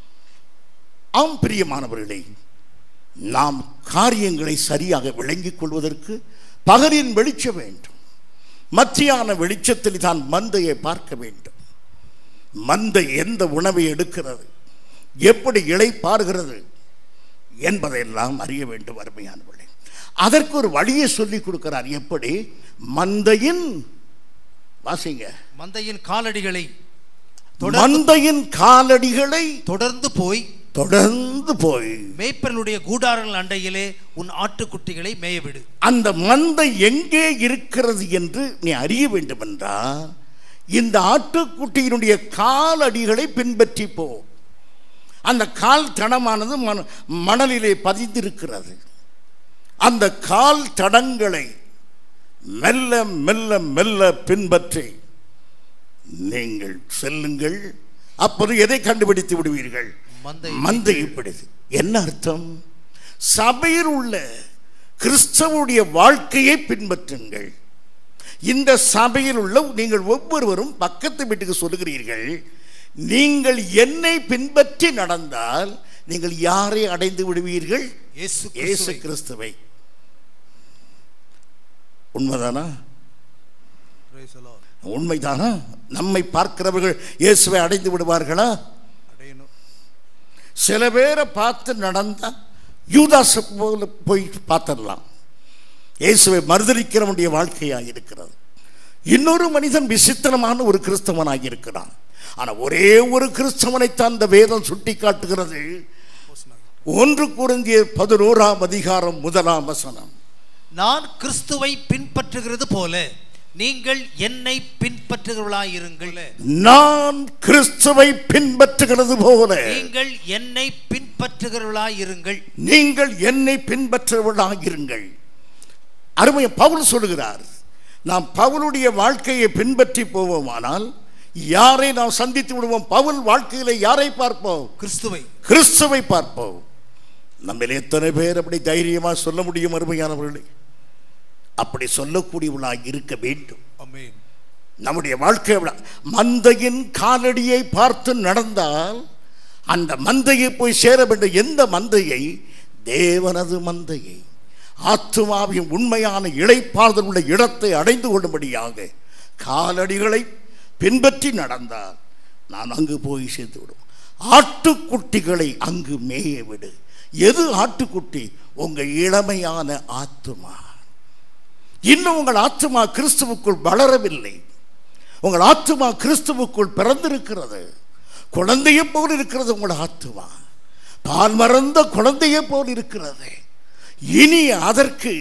ஆம் பிரியமானவர்களே நாம் காரியங்களை சரியாக விளங்கிக் கொள்வதற்கு பகலின் வெளிச்சம் வேண்டும் மத்தியான வெளிச்சத்தில் தான் மந்தையை பார்க்க வேண்டும் மந்தை எந்த உணவை எடுக்கிறது எப்படி இளைப்பாறுகிறது என்பதையெல்லாம் அறிய வேண்டும் அருமையானவர்களே அதற்கு ஒரு வழியை சொல்லிக் கொடுக்கிறார் எப்படி மந்தையின் வாசிங்க மந்தையின் காலடிகளை தொடர்ந்து மந்தையின் காலடிகளை தொடர்ந்து போய் தொடர்ந்து போய் மேய்ப்பர்களுடைய கூடாரங்கள் அண்டையிலே உன் ஆட்டுக்குட்டிகளை மேயவிடு அந்த மந்தை எங்கே இருக்கிறது என்று நீ அறிய வேண்டும் என்றால் இந்த ஆட்டுக்குட்டியினுடைய காலடிகளை பின்பற்றி போ அந்த கால் தடமானது மண மணலிலே பதிந்திருக்கிறது அந்த கால் தடங்களை மெல்ல மெல்ல மெல்ல பின்பற்றி நீங்கள் செல்லுங்கள் அப்போது எதை கண்டுபிடித்து விடுவீர்கள் மந்தை மந்தை பிடிது என்ன அர்த்தம் சபையில் உள்ள கிறிஸ்தவனுடைய வாழ்க்கையை பின்பற்றுங்கள் இந்த சபையில் உள்ள நீங்கள் ஒவ்வொருவரும் பக்கத்து வீட்டுக்கு சொல்லுகிறீர்கள் நீங்கள் என்னை பின்பற்றி நடந்தால் நீங்கள் யாரை அடைந்து விடுவீர்கள் இயேசு இயேசு கிறிஸ்துவை கிறிஸ்துவை உண்மைதானா Praise the Lord. உண்மைதானா நம்மை பார்க்கிறவர்கள் இயேசுவை அடைந்து விடுவார்களா அடையணும். சில பேரை பார்த்து நடந்தா யூதாச போல போய் பார்த்துடலாம் இயேசுவை மறுதலிக்கிறவனுடைய வாழ்க்கையாக இருக்கிறது இன்னொரு மனிதன் விசித்திரமான ஒரு கிறிஸ்தவனாக இருக்கிறான் ஆனால் ஒரே ஒரு கிறிஸ்தவனைத்தான் அந்த வேதம் சுட்டி காட்டுகிறது ஒன்று குறைந்திய பதினோராம் அதிகாரம் முதலாம் வசனம் நான் கிறிஸ்துவை பின்பற்றுகிறது போல நீங்கள் என்னை பின்பற்றுகிறவர்களாயிருங்கள் நான் கிறிஸ்துவை பின்பற்றுகிறது போல நீங்கள் என்னை பின்பற்றுகிறவர்களாயிருங்கள் நீங்கள் என்னை பின்பற்றுவர்களாகிருங்கள் அருமைய பவுல் சொல்லுகிறார் நாம் பவுலுடைய வாழ்க்கையை பின்பற்றி போவோமானால் யாரை நாம் சந்தித்து விடுவோம் பவுல் வாழ்க்கையில யாரை பார்ப்போம் கிறிஸ்துவை கிறிஸ்துவை பார்ப்போம் நம்மில் எத்தனை பேர் அப்படி தைரியமா சொல்ல முடியும் அருமையானவர்களே அப்படி சொல்லக்கூடியவர்களாக இருக்க வேண்டும் ஆமென் நம்முடைய வாழ்க்கை விட மந்தையின் காலடியை பார்த்து நடந்தால் அந்த மந்தையை போய் சேர வேண்டும் எந்த மந்தையை தேவனது மந்தையை ஆத்துமாவின் உண்மையான இளைப்பாறுதல் உள்ள இடத்தை அடைந்து கொள்ளும்படியாக காலடிகளை பின்பற்றி நடந்தால் நான் அங்கு போய் சேர்ந்து விடும் ஆட்டுக்குட்டிகளை அங்கு மேய விடு எது ஆட்டுக்குட்டி உங்க இளமையான ஆத்துமா இன்னும் உங்கள் ஆத்துமா கிறிஸ்துவுக்குள் வளரவில்லை உங்கள் ஆத்துமா கிறிஸ்துவுக்குள் பிறந்திருக்கிறது குழந்தையை போல் இருக்கிறது உங்கள் ஆத்துமா பால் மறந்த குழந்தையை போல் இருக்கிறது இனி அதற்கு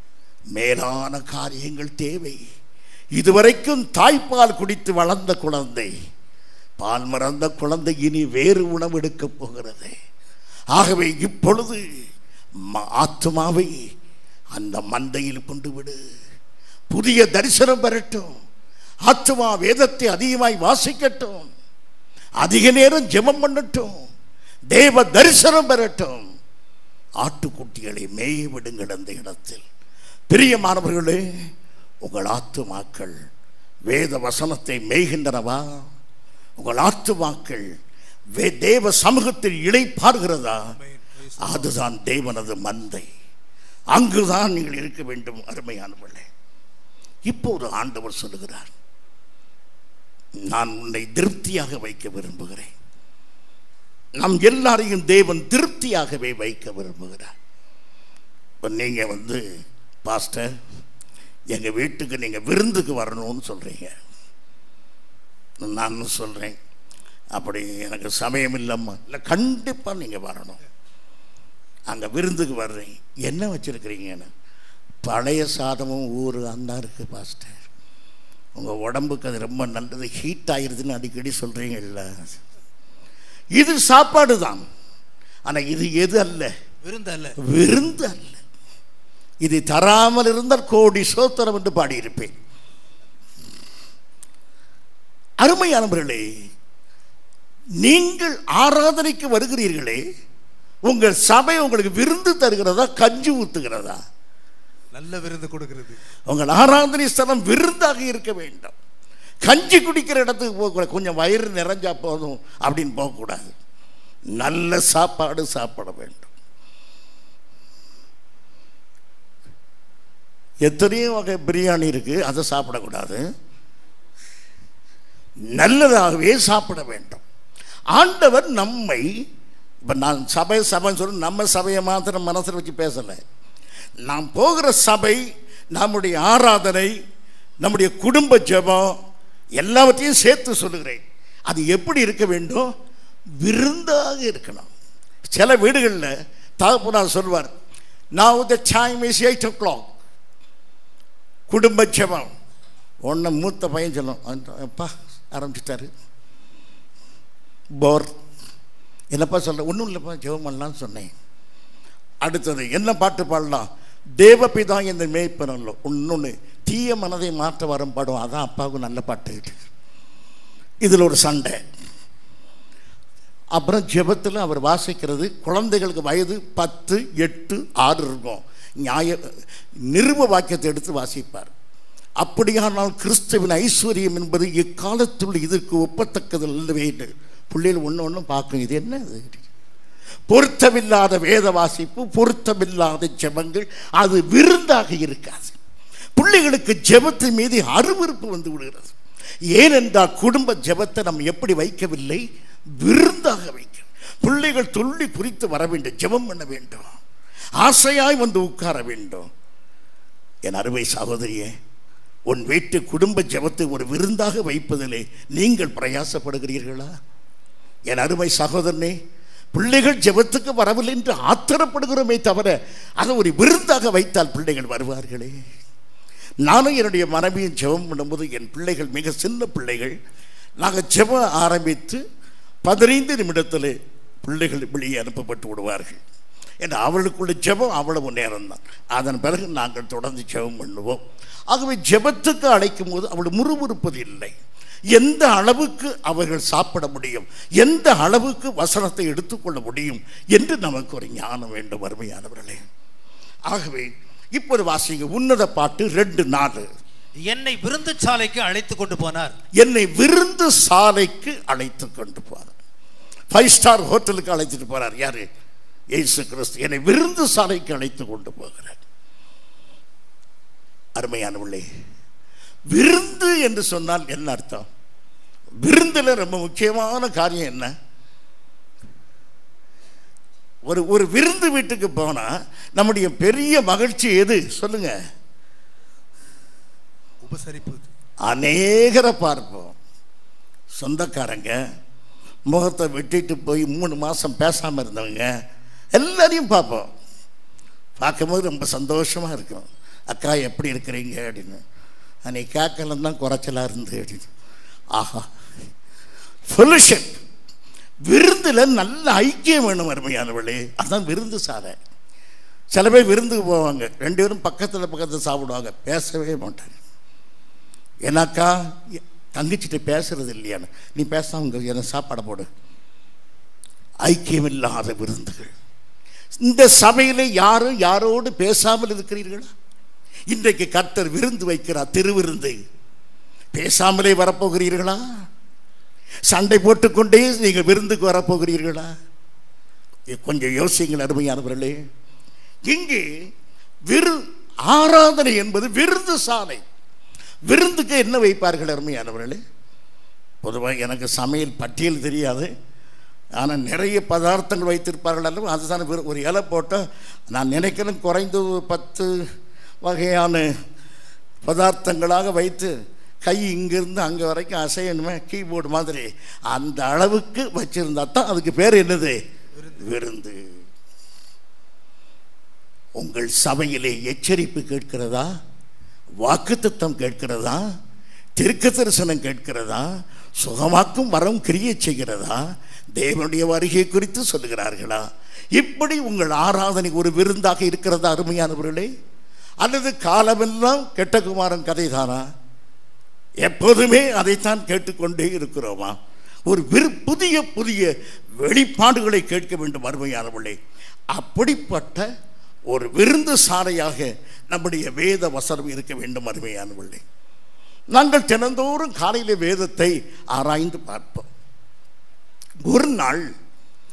மேலான காரியங்கள் தேவை இதுவரைக்கும் தாய்ப்பால் குடித்து வளர்ந்த குழந்தை பால் மறந்த குழந்தை இனி வேறு உணவு எடுக்கப் போகிறது ஆகவே இப்பொழுது ம- ஆத்துமாவை அந்த மந்தையில் கொண்டு விடு புதிய தரிசனம் பெறட்டும் ஆத்துமா வேதத்தை அதிகமாய் வாசிக்கட்டும் அதிக நேரம் ஜெபம் பண்ணட்டும் தேவ தரிசனம் பெறட்டும் ஆட்டுக்குட்டிகளை மேய விடுங்கள் அந்த இடத்தில் பிரியமானவர்களே உங்கள் ஆத்துமாக்கள் வேத வசனத்தை மேய்கின்றனவா உங்கள் ஆத்துமாக்கள் வே- தேவ சமூகத்தில் இளைப்பாறுகிறதா அதுதான் தேவனது மந்தை அங்குதான் நீங்கள் இருக்க வேண்டும் அருமையானவர்களே இப்போது ஆண்டவர் சொல்லுகிறார் நான் உன்னை திருப்தியாக வைக்க விரும்புகிறேன் நம் எல்லாரையும் தேவன் திருப்தியாகவே வைக்க விரும்புகிறார் இப்போ நீங்கள் வந்து பாஸ்டர் எங்கள் வீட்டுக்கு நீங்கள் விருந்துக்கு வரணும்னு சொல்கிறீங்க நான் சொல்கிறேன் அப்படி எனக்கு சமயம் இல்லைம்மா இல்லை கண்டிப்பாக நீங்கள் வரணும் அங்கே விருந்துக்கு வர்றேன் என்ன வச்சுருக்கிறீங்கன்னு பழைய சாதமும் ஊர் அந்த இருக்குது பாஸ்டர் உங்கள் உடம்புக்கு அது ரொம்ப நல்லது ஹீட் ஆயிருதுன்னு அடிக்கடி சொல்கிறீங்கல்ல இது சாப்பாடு தான் ஆனால் இது எது அல்ல விருந்து அல்ல விருந்து அல்ல இது தராமல் இருந்தால் கோடி சோத்திரம் என்று பாடியிருப்பேன் அருமையானவர்களே நீங்கள் ஆராதனைக்கு வருகிறீர்களே உங்கள் சபை உங்களுக்கு விருந்து தருகிறதா கஞ்சி ஊத்துகிறதா நல்ல விருந்து கொடுக்கிறது உங்கள் ஆராதனை ஸ்தலம் விருந்தாக இருக்க வேண்டும் கஞ்சி குடிக்கிற இடத்துக்கு போகக்கூடாது கொஞ்சம் வயிறு நிறைஞ்சா போதும் அப்படின்னு போகக்கூடாது நல்ல சாப்பாடு சாப்பிட வேண்டும் எத்தனையோ வகை பிரியாணி இருக்கு அதை சாப்பிடக்கூடாது நல்லதாகவே சாப்பிட வேண்டும் ஆண்டவர் நம்மை இப்போ நான் சபை சபைன்னு சொல்லி நம்ம சபையை மாத்திரம் மனசில் வச்சு பேசலை நாம் போகிற சபை நம்முடைய ஆராதனை நம்முடைய குடும்ப ஜெபம் எல்லாவற்றையும் சேர்த்து சொல்லுகிறேன் அது எப்படி இருக்க வேண்டும் விருந்தாக இருக்கணும் சில வீடுகளில் தகப்பனார் சொல்வார் now the time is eight o'clock குடும்ப ஜெபம் ஒன்று மூத்த பையன் சொல்லும் அப்பா ஆரம்பிச்சிட்டாரு போர் என்னப்பா சொல்ல ஒன்றும் இல்லைப்பா ஜெபம் பண்ணலாம்னு சொன்னேன் அடுத்தது என்ன பாட்டு பாடலாம் தேவபிதா இந்த மேய்ப்பனல்ல இன்னொன்று தீய மனதை மாற்ற வரும் பாடும் அதான் அப்பாவுக்கு நல்ல பாட்டு இதில் ஒரு சண்டை அப்புறம் ஜெபத்தில் அவர் வாசிக்கிறது குழந்தைகளுக்கு வயது பத்து எட்டு ஆறு இருக்கும் நியாய நிருப வாக்கியத்தை எடுத்து வாசிப்பார் அப்படியானால் கிறிஸ்துவின் ஐஸ்வர்யம் என்பது எக்காலத்துள்ள இதற்கு ஒப்பத்தக்கது அல்லவே என்று பிள்ளைகள் ஒன்று ஒன்று பார்க்கும் இது என்ன இது பொருத்தமில்லாத வேத வாசிப்பு பொருத்தமில்லாத ஜெபங்கள் அது விருந்தாக இருக்காது பிள்ளைகளுக்கு ஜெபத்தின் மீது அருவருப்பு வந்து விடுகிறது ஏனென்றால் குடும்ப ஜெபத்தை நம்ம எப்படி வைக்கவில்லை விருந்தாக வைக்க பிள்ளைகள் துள்ளி குறித்து வர வேண்டும் ஜெபம் பண்ண வேண்டும் ஆசையாய் வந்து உட்கார வேண்டும் என் அருமை சகோதரியே உன் வீட்டு குடும்ப ஜெபத்தை ஒரு விருந்தாக வைப்பதிலே நீங்கள் பிரயாசப்படுகிறீர்களா என் அருமை சகோதரனே பிள்ளைகள் ஜெபத்துக்கு வரவில்லை என்று ஆத்திரப்படுகிறோமே தவிர அதை ஒரு விருந்தாக வைத்தால் பிள்ளைகள் வருவார்களே நானும் என்னுடைய மனைவியும் ஜெபம் பண்ணும்போது என் பிள்ளைகள் மிக சின்ன பிள்ளைகள் நாங்கள் ஜெபம் ஆரம்பித்து பதினைந்து நிமிடத்தில் பிள்ளைகள் வெளியே அனுப்பப்பட்டு விடுவார்கள் என்று அவளுக்குள்ள ஜெபம் அவ்வளவு நேரம் தான் அதன் பிறகு நாங்கள் தொடர்ந்து ஜெபம் பண்ணுவோம் ஆகவே ஜெபத்துக்கு அழைக்கும் போது அவள் முறுமுறுப்பது இல்லை எந்த அளவுக்கு அவர்கள் சாப்பிட முடியும் எந்த அளவுக்கு வசனத்தை எடுத்துக்கொள்ள முடியும் என்று நமக்கு ஒரு ஞானம் வேண்டும் அருமையானவர்களே ஆகவே இப்போது வாசிங்க உன்னத பாட்டு ரெண்டு நாலு என்னை விருந்துச்சாலைக்கு அழைத்து கொண்டு போனார் என்னை விருந்து சாலைக்கு அழைத்து கொண்டு போனார் ஃபைவ் ஸ்டார் ஹோட்டலுக்கு அழைத்துட்டு போறார் யாரு இயேசு கிறிஸ்து என்னை விருந்து சாலைக்கு அழைத்து கொண்டு போகிறார் அருமையானவர்களே விருந்து என்று சொன்னால் என்ன அர்த்தம் விருந்துல ரொம்ப முக்கியமான காரியம் என்ன ஒரு ஒரு விருந்து வீட்டுக்கு போனா நம்முடைய பெரிய மகிழ்ச்சி எது சொல்லுங்க உபசரிப்பு அநேகரை பார்ப்போம் சொந்தக்காரங்க முகத்தை வெட்டிட்டு போய் மூணு மாதம் பேசாமல் இருந்தவங்க எல்லாரையும் பார்ப்போம் பார்க்கும்போது ரொம்ப சந்தோஷமாக இருக்கும் அக்கா எப்படி இருக்கிறீங்க அப்படின்னு அன்னைக்கு கேட்கலாம் தான் குறைச்சலாக இருந்து அப்படின்னு ஆஹா ஃபெலோஷிப் விருந்தில் நல்ல ஐக்கியம் வேணும் அருமையானவளே அதான் விருந்து சாலை சில பேர் விருந்துக்கு போவாங்க ரெண்டு பேரும் பக்கத்தில் பக்கத்தில் சாப்பிடுவாங்க பேசவே மாட்டாங்க ஏன்னாக்கா தங்கச்சிட்ட பேசுறது இல்லையான்னு நீ பேசாம இங்க எனக்கு சாப்பாடை போடு ஐக்கியமில்லாத விருந்துகள் இந்த சபையில யாரும் யாரோடு பேசாமல் இருக்கிறீர்களா இன்றைக்கு கர்த்தர் விருந்து வைக்கிறார் திருவிருந்து பேசாமலே வரப்போகிறீர்களா சண்டை போட்டுக்கொண்டே நீங்கள் விருந்துக்கு வரப்போகிறீர்களா கொஞ்சம் யோசிங்கள் அருமையானவர்களே இங்கே விரு ஆராதனை என்பது விருந்து சாலை விருந்துக்கு என்ன வைப்பார்கள் அருமையானவர்களே பொதுவாக எனக்கு சமையல் பட்டியல் தெரியாது ஆனால் நிறைய பதார்த்தங்கள் வைத்திருப்பார்கள் அல்லவா அதுதான் விரு- ஒரு இலை போட்டால் நான் நினைக்கிறேன் குறைந்து ஒரு பத்து வகையான பதார்த்தங்களாக வைத்து கை இங்கிருந்து அங்கே வரைக்கும் அசையணுமே கீபோர்டு மாதிரி அந்த அளவுக்கு வச்சிருந்தா தான் அதுக்கு பேர் என்னது விருந்து உங்கள் சபையிலே எச்சரிப்பு கேட்கிறதா வாக்குத்தத்தம் கேட்கிறதா தீர்க்க தரிசனம் கேட்கிறதா சுகமாக்கும் வரம் கிரியை செய்கிறதா தேவனுடைய வருகை குறித்து சொல்லுகிறார்களா இப்படி உங்கள் ஆராதனை ஒரு விருந்தாக இருக்கிறதா அருமையானவர்களே அல்லது காலமெல்லாம் கெட்டகுமாரன் கதைதானா எப்போதுமே அதைத்தான் கேட்டுக்கொண்டே இருக்கிறோமா ஒரு விரு புதிய புதிய வெளிப்பாடுகளை கேட்க வேண்டும் அருமையானவர்களே அப்படிப்பட்ட ஒரு விருந்து சாலையாக நம்முடைய வேத வசனம் இருக்க வேண்டும் அருமையானவர்களே நாங்கள் தினந்தோறும் காலையில வேதத்தை ஆராய்ந்து பார்ப்போம் ஒரு நாள்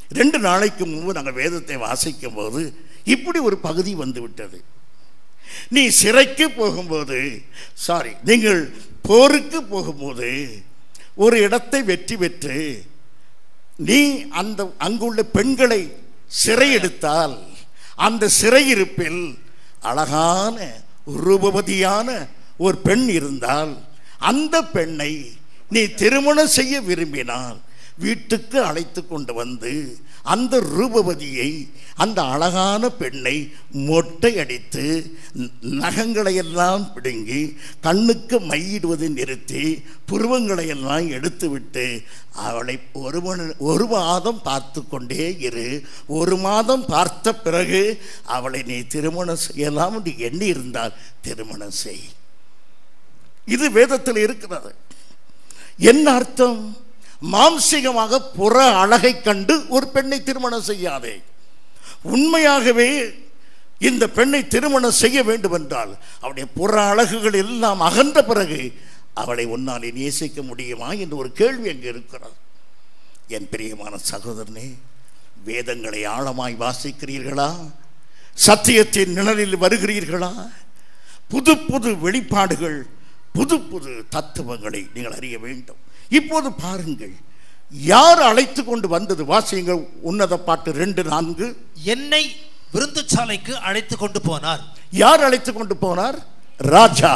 ரெண்டு நாளைக்கு முன்பு நாங்கள் வேதத்தை வாசிக்கும் போது இப்படி ஒரு பகுதி வந்து விட்டது நீ சிறைக்கு போகும்போது சாரி நீங்கள் போருக்கு போகும்போது ஒரு இடத்தை வெற்றி பெற்று நீ அந்த அங்குள்ள பெண்களை சிறையெடுத்தால் அந்த சிறையிருப்பில் அழகான ரூபவதியான ஒரு பெண் இருந்தால் அந்த பெண்ணை நீ திருமணம் செய்ய விரும்பினால் வீட்டுக்கு அழைத்து கொண்டு வந்து அந்த ரூபவதியை அந்த அழகான பெண்ணை மொட்டை அடித்து ந- நகங்களை எல்லாம் பிடுங்கி கண்ணுக்கு மையிடுவதை நிறுத்தி புருவங்களை எல்லாம் எடுத்துவிட்டு அவளை ஒரு மணி ஒரு மாதம் பார்த்து கொண்டே இரு ஒரு மாதம் பார்த்த பிறகு அவளை நீ திருமணம் செய்யலாம் என்று எண்ணி இருந்தால் திருமணம் செய் இது வேதத்தில் இருக்கிறது என்ன அர்த்தம் மாம்சிகமாக புற அழகை கண்டு ஒரு பெண்ணை திருமணம் செய்யாதே உண்மையாகவே இந்த பெண்ணை திருமணம் செய்ய வேண்டும் என்றால் அவளுடைய புற அழகுகள் எல்லாம் அகன்ற பிறகு அவளை உன்னாலே நேசிக்க முடியுமா என்று ஒரு கேள்வி அங்கே இருக்கிறது என் பிரியமான சகோதரனே வேதங்களை ஆழமாய் வாசிக்கிறீர்களா சத்தியத்தின் நிழலில் வருகிறீர்களா புது புது வெளிப்பாடுகள் புது புது தத்துவங்களை நீங்கள் அறிய வேண்டும் இப்போது பாருங்கள் யார் அழைத்து கொண்டு வந்தது வாசியுங்கள் உன்னத பாட்டு ரெண்டு நான்கு என்னை விருந்துச்சாலைக்கு அழைத்து கொண்டு போனார் யார் அழைத்து கொண்டு போனார் ராஜா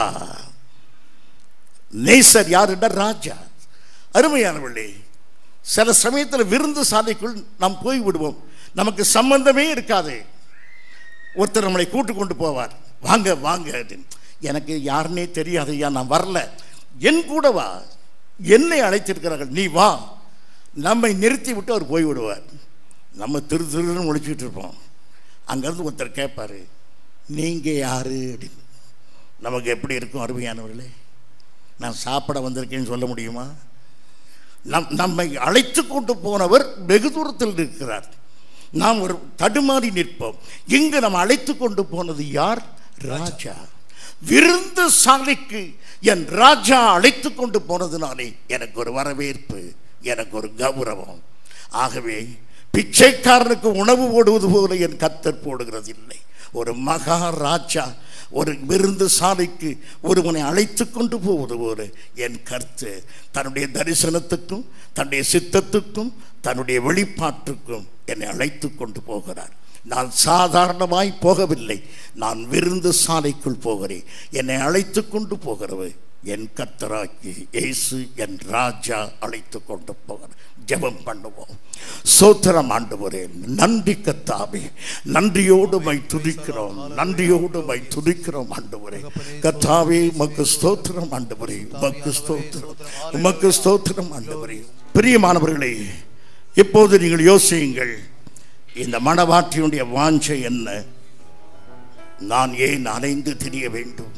நேசர் யார் என்றால் ராஜா அருமையானவர்களே சில சமயத்தில் விருந்து சாலைக்குள் நாம் போய் விடுவோம் நமக்கு சம்பந்தமே இருக்காது ஒருத்தர் நம்மளை கூட்டு கொண்டு போவார் வாங்க வாங்க அப்படின்னு. எனக்கு யாருன்னே தெரியாது ஐயா நான் வரல என் கூட வா என்னை அழைத்திருக்கிறார்கள் நீ வா நம்மை நிறுத்தி விட்டு அவர் போய் விடுவார் நம்ம திரு திருன்னு முடிச்சுட்டு இருப்போம் அங்கேருந்து ஒருத்தர் கேட்பாரு நீங்கள் யாரு அப்படின்னு நமக்கு எப்படி இருக்கும் அருமையானவர்களே நான் சாப்பிட வந்திருக்கேன்னு சொல்ல முடியுமா நம் நம்மை அழைத்து கொண்டு போனவர் வெகு தூரத்தில் இருக்கிறார் நாம் ஒரு தடுமாறி நிற்போம் இங்கு நம்ம அழைத்து கொண்டு போனது யார் ராஜா விருந்து சாலைக்கு என் ராஜா அழைத்து கொண்டு போனதுனாலே எனக்கு ஒரு வரவேற்பு எனக்கு ஒரு கௌரவம் ஆகவே பிச்சைக்காரனுக்கு உணவு போடுவது போல என் கத்தர் போடுகிறது இல்லை ஒரு மகா ராஜா ஒரு விருந்து சாலைக்கு ஒருவனை அழைத்து கொண்டு போவது போல என் கருத்து தன்னுடைய தரிசனத்துக்கும் தன்னுடைய சித்தத்துக்கும் தன்னுடைய வெளிப்பாட்டுக்கும் என்னை அழைத்து கொண்டு போகிறார் நான் சாதாரணமாய் போகவில்லை நான் விருந்து சாலைக்குள் போகிறேன் என்னை அழைத்து கொண்டு போகிறவர் என் கத்தராக்கி இயேசு என் ராஜா அழைத்து கொண்டு போகிறார் ஜெபம் பண்ணுவோம் சோத்திரம் ஆண்டவரே நன்றி கத்தாவே நன்றியோடு மை துதிக்கிறோம் நன்றியோடு மை துதிக்கிறோம் ஆண்டவரே கத்தாவே உமக்கு ஸ்தோத்திரம் ஆண்டவரே உமக்கு ஸ்தோத்திரம் உமக்கு ஸ்தோத்திரம் ஆண்டவரே பிரியமானவர்களே இப்போது நீங்கள் யோசியுங்கள் இந்த மணவாட்டியுடைய வாஞ்சை என்ன நான் ஏன் அலைந்து திரிய வேண்டும்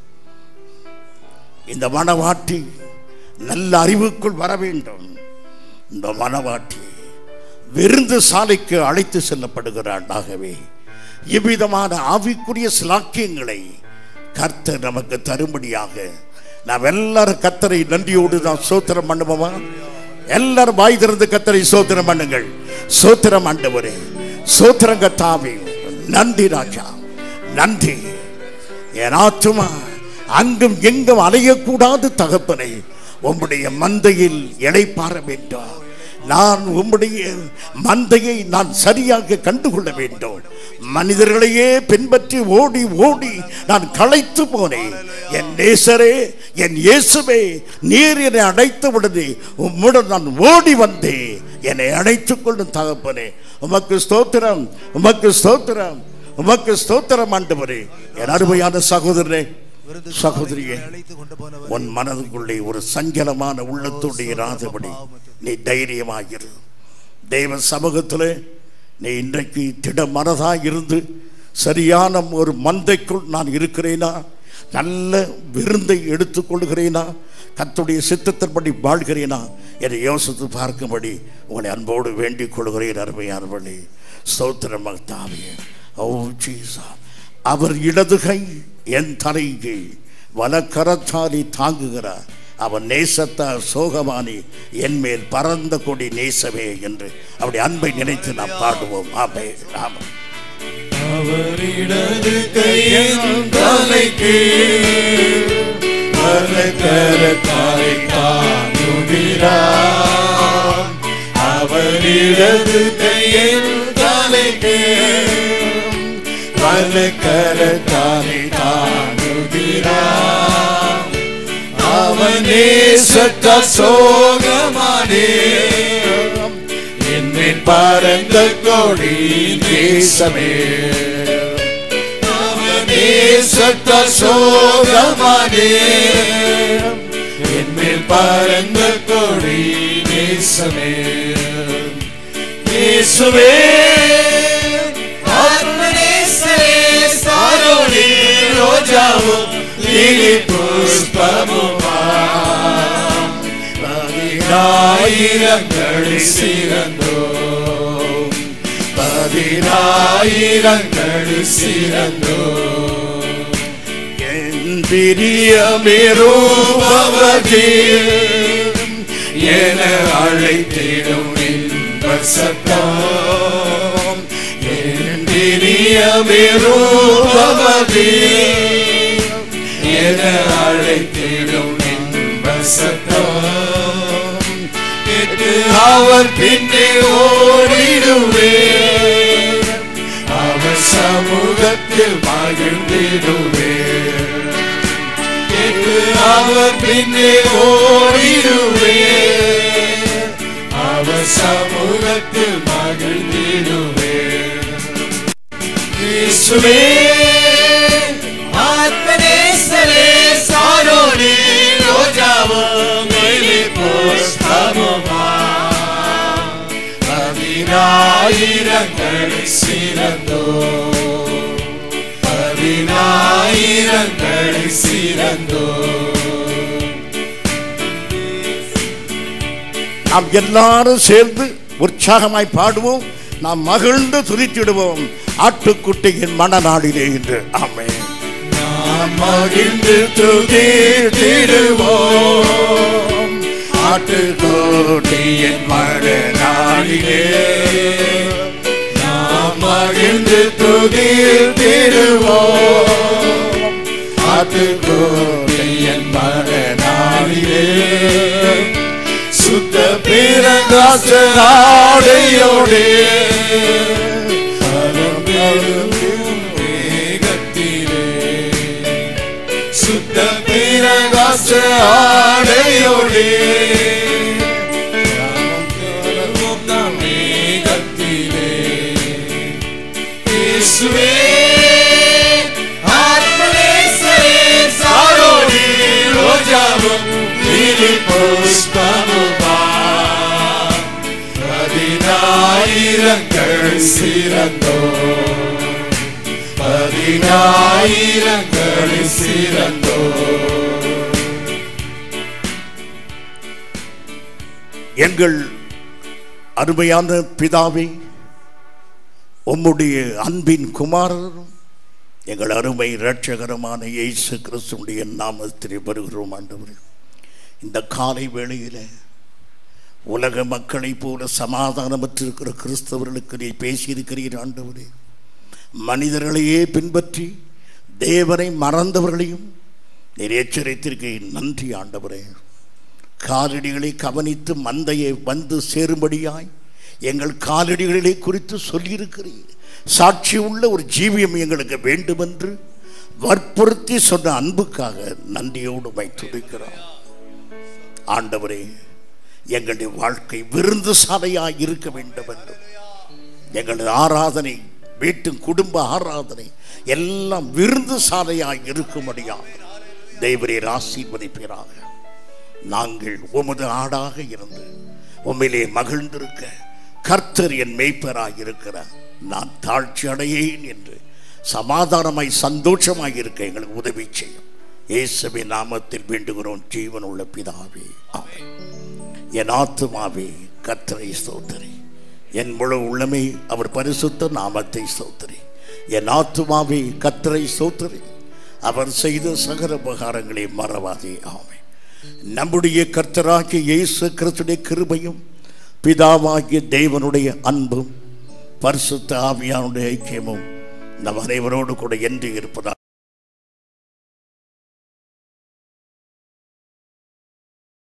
இந்த மணவாட்டி நல்ல அறிவுக்குள் வர வேண்டும் இந்த மணவாட்டி விருந்து சாலைக்கு அழைத்து செல்லப்படுகிறாள் ஆகவே இவ்விதமான ஆவிக்குரிய சிலாக்கியங்களை கர்த்தர் நமக்கு தரும்படியாக நாம் எல்லாரும் கத்தரை நன்றியோடு தான் சோத்திரம் பண்ணுவோமா எல்லாரும் வாய் திறந்து கத்தரை சோத்திரம் பண்ணுங்கள் சோத்திரம் ஆண்டவரே சோத்திரம் கத்தாவே நன்றி ராஜா நன்றி என் ஆத்துமா அங்கும் எங்கும் அலையக்கூடாது தகப்பனை உம்முடைய மந்தையில் இளைப்பாற வேண்டும் நான் உம்முடைய மந்தையை நான் சரியாக கண்டுகொள்ள வேண்டும் மனிதர்களையே பின்பற்றி ஓடி ஓடி நான் களைத்து போனேன் என் நேசரே என் இயேசுவே நீர் என்னை அடைத்த உடனே உம்முடன் நான் ஓடி வந்தேன் என்னை அழைத்துக் கொள்ளும் தகப்பனே உமக்கு ஸ்தோத்திரம் உமக்கு ஸ்தோத்திரம் உமக்கு ஸ்தோத்திரம் ஆண்டவரே என் அருமையான சகோதரனே சகோதரியே அழைத்து கொண்டு போனவர் உன் மனதுக்குள்ளே ஒரு சஞ்சலமான உள்ளத்தோடு இராதபடி நீ தைரியமாயிரு தெய்வ சமூகத்தில் நீ இன்றைக்கு திட மனதாய் இருந்து சரியான ஒரு மந்தைக்குள் நான் இருக்கிறேனா நல்ல விருந்தை எடுத்துக்கொள்கிறேனா கத்துடைய சித்தத்தின்படி வாழ்கிறேனா என்னை யோசித்து பார்க்கும்படி உங்களை அன்போடு வேண்டிக் கொள்கிறேன் அருமையானவர்களே ஸ்தோத்திரம் மகத்தாவியே ஓ ஜீசா அவர் இடது கை என் தலைக்கு வலக்கரத்தாலே தாங்குகிறார் அவன் நேசத்தால் சோகமானி என் மேல் பறந்த கொடி நேசமே என்று அவருடைய அன்பை நினைத்து நாம் பாடுவோம் ஆமே ஆமே அவரிடது கையின் தலைக்கு வலக்கரத்தாய் தாங்குகிறார் அவரிடது கையின் தலைக்கு வலக்கரத்தாய் தாங்குகிறார் அவனே சட்ட சோகமானே என்னின் பரந்த கொடி தேசமே அவனே சட்ட சோகமானே என்னில் பரந்த கொடி நேசமே இயேசுவே ஆத்மநேசரே சாரோனி ரோஜாவும் லிலி புஷ்பமுமா பதினாயிரங்கள் சிறந்தோ பதினாயிரங்கள் சிறந்தோ என் பிரியமிருபவதி என அழைத்திடும் இன்ப சத்தம் என் பிரியமிருபவதி என அழைத்திடும் இன்ப சத்தம் கேட்டு அவர் பின்னே ஓடிடுவே அவர் சமூகத்தில் மகிழ்ந்திடுவே கேட்டு அவர் பின்னே ஓடிடுவே அவர் சமூகத்தில் மகிழ்ந்திடுவே இயேசுவே ஆத்மநேசரே சாரோனே ரோஜாவும் மேலே புஷ்பமுமா பதினாயிரங்கள் சிறந்தோ பதினாயிரங்கள் சிறந்தோ நாம் எல்லாரும் சேர்ந்து உற்சாகமாய் பாடுவோம் நாம் மகிழ்ந்து துதித்திடுவோம் ஆட்டுக்குட்டியின் மனநாளிலே என்று ஆமே நாம் மகிழ்ந்து துதித்திடுவோம் ஆட்டுக்கோட்டியின் மழநாளிலே நாம் மகிழ்ந்து துதித்திடுவோம் ஆட்டுக்கோட்டியின் மழநாளிலே சுத்த பிரகாச ஆடையோடே மேகத்திலே சுத்த பிரகாச ஆடையோடே மேகத்திலே இயேசுவே ஆத்மநேசரே சாரோனி ரோஜாவும் லிலி புஷ்பமுமா பதினாயிரங்கள் சிறந்தோ பதினாயிரங்கள் சிறந்தோ எங்கள் அருமையான பிதாவே உம்முடைய அன்பின் குமாரரும் எங்கள் அருமை இரட்சகரமான இயேசு கிறிஸ்துடைய நாமத்தில் வருகிறோம் ஆண்டவரே இந்த காலை வேளையில் உலக மக்களைப் போல சமாதானமற்றிருக்கிற கிறிஸ்தவர்களுக்கு நீ பேசியிருக்கிறீர் ஆண்டவரே மனிதர்களையே பின்பற்றி தேவனை மறந்தவர்களையும் நீர் எச்சரித்திருக்கை நன்றி ஆண்டவரே காலடிகளை கவனித்து மந்தையை வந்து சேரும்படியாய் எங்கள் காலடிகளை குறித்து சொல்லியிருக்கிறீர் சாட்சி உள்ள ஒரு ஜீவியம் எங்களுக்கு வேண்டுமென்று வற்புறுத்தி சொன்ன அன்புக்காக நன்றியோடு வைத்துரைக்கிறோம் ஆண்டவரே எங்களுடைய வாழ்க்கை விருந்து சாலையாய் இருக்க வேண்டும் என்று எங்களது ஆராதனை வீட்டு குடும்ப ஆராதனை எல்லாம் விருந்து சாலையாய் இருக்கும்படியாக தெய்வரீர் ஆசீர்வதிப்பீராக நாங்கள் உமது ஆடாக இருந்து உம்மிலே மகிழ்ந்திருக்க கர்த்தர் என் மெய்ப்பராய் இருக்கிறார் நான் தாழ்ச்சி அடையேன் என்று சமாதானமாய் சந்தோஷமாய் இருக்க எங்களுக்கு உதவி செய்யும் இயேசுவின் நாமத்தில் வேண்டுகிறோம் ஜீவன் உள்ள பிதாவே ஆமென் என் ஆத்துமாவே கர்த்தரை ஸ்தோத்திரி என் முழு உள்ளமே அவர் பரிசுத்த நாமத்தை ஸ்தோத்திரி என் ஆத்துமாவே கர்த்தரை ஸ்தோத்திரி அவர் செய்த சகல உபகாரங்களை மறவாதே ஆமென் நம்முடைய கர்த்தராகிய இயேசு கிறிஸ்துடைய கிருபையும் பிதாவாகிய தேவனுடைய அன்பும் பரிசுத்த ஆவியானுடைய ஐக்கியமும் நம் அனைவரோடு கூட என்று இருப்பதா